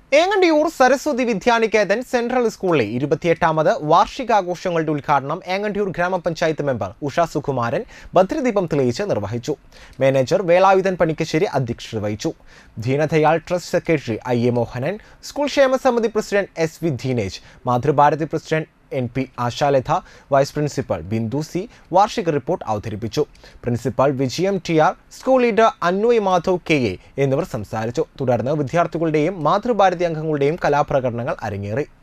Engandiyur Saraswati Vidya Niketan central സ്കൂളിലെ ഇരുപത്തിയെട്ടാമത് വാർഷികാഘോഷങ്ങളുടെ ഉദ്ഘാടനം ഏങ്ങണ്ടിയൂർ ഗ്രാമപഞ്ചായത്ത് മെമ്പർ ഉഷ സുകുമാരൻ ഭദ്രദീപം തെളിയിച്ച് നിർവഹിച്ചു മാനേജർ വേലായുധൻ പണിക്കശ്ശേരി അധ്യക്ഷത വഹിച്ചു Deendayal trust secretary I A Mohanan school ക്ഷേമസമിതി പ്രസിഡന്റ് എസ് വി ദീനേജ് Mathrubharathi president N P Ashalatha vice principal Bindu C വാർഷിക റിപ്പോർട്ട് അവതരിപ്പിച്ചു principal Vijayam T R school leader Anvay Madhav K A എന്നിവർ സംസാരിച്ചു തുടർന്ന് വിദ്യാർത്ഥികളുടെയും മാതൃഭാരതി അംഗങ്ങളുടെയും കലാപ്രകടനങ്ങൾ അരങ്ങേറി